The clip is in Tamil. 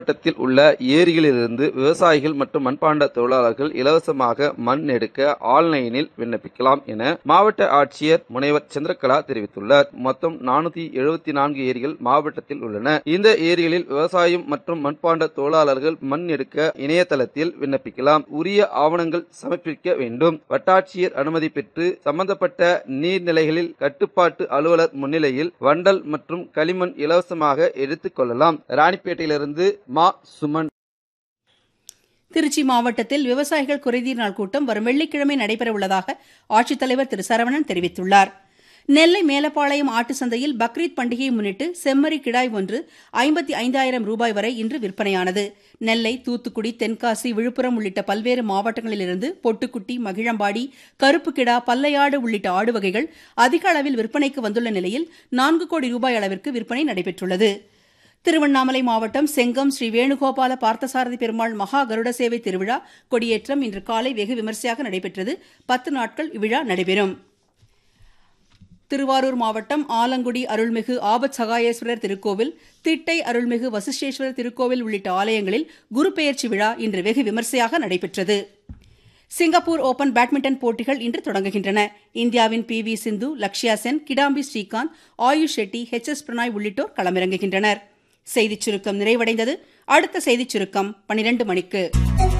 மாவட்டத்தில் உள்ள ஏரிகளிலிருந்து விவசாயிகள் மற்றும் மண்பாண்ட தொழிலாளர்கள் இலவசமாக மண் எடுக்க ஆன்லைனில் விண்ணப்பிக்கலாம் என மாவட்ட ஆட்சியர் முனைவர் சந்திரகலா தெரிவித்துள்ளார் மொத்தம் நானூத்தி எழுபத்தி நான்கு ஏரிகள் மாவட்டத்தில் உள்ளன இந்த ஏரிகளில் விவசாயம் மற்றும் மண்பாண்ட தொழிலாளர்கள் மண் எடுக்க இணையதளத்தில் விண்ணப்பிக்கலாம் உரிய ஆவணங்கள் சமர்ப்பிக்க வேண்டும் வட்டாட்சியர் அனுமதி பெற்று சம்பந்தப்பட்ட நீர்நிலைகளில் கட்டுப்பாட்டு அலுவலர் முன்னிலையில் வண்டல் மற்றும் களிமண் இலவசமாக எடுத்துக் கொள்ளலாம் ராணிப்பேட்டையிலிருந்து மா சுமன் திருச்சி மாவட்டத்தில் விவசாயிகள் குறைதீர் நாள் கூட்டம் வரும் வெள்ளிக்கிழமை நடைபெறவுள்ளதாக ஆட்சித்தலைவர் திரு சரவணன் தெரிவித்துள்ளார் நெல்லை மேலப்பாளையம் ஆட்டு சந்தையில் பக்ரீத் பண்டிகையை முன்னிட்டு செம்மறி கிடாய் ஒன்று ஐம்பத்தி ஐந்தாயிரம் ரூபாய் வரை இன்று விற்பனையானது நெல்லை தூத்துக்குடி தென்காசி விழுப்புரம் உள்ளிட்ட பல்வேறு மாவட்டங்களிலிருந்து பொட்டுக்குட்டி மகிழம்பாடி கருப்பு கிடா பல்லையாடு உள்ளிட்ட ஆடு வகைகள் அதிக அளவில் விற்பனைக்கு வந்துள்ள நிலையில் நான்கு கோடி ரூபாய் அளவிற்கு விற்பனை நடைபெற்றுள்ளது திருவண்ணாமலை மாவட்டம் செங்கம் ஸ்ரீ வேணுகோபால பார்த்தசாரதி பெருமாள் மகா கருட சேவை திருவிழா கொடியேற்றம் இன்று காலை வெகு விமரிசையாக நடைபெற்றது பத்து நாட்கள் இவ்விழா நடைபெறும் திருவாரூர் மாவட்டம் ஆலங்குடி அருள்மிகு ஆபத் சகாயேஸ்வரர் திருக்கோவில் திட்டை அருள்மிகு வசிஷ்டேஸ்வரர் திருக்கோவில் உள்ளிட்ட ஆலயங்களில் குரு பெயர்ச்சி விழா இன்று வெகு விமரிசையாக நடைபெற்றது சிங்கப்பூர் ஓபன் பேட்மிண்டன் போட்டிகள் இன்று தொடங்குகின்றன இந்தியாவின் P V Sindhu Lakshya Sen Kidambi Srikanth Ayush Shetty H S Prannoy உள்ளிட்டோர் களமிறங்குகின்றனர் செய்திச் சுருக்கம் நிறைவடைந்தது அடுத்த செய்திச் சுருக்கம் பனிரெண்டு மணிக்கு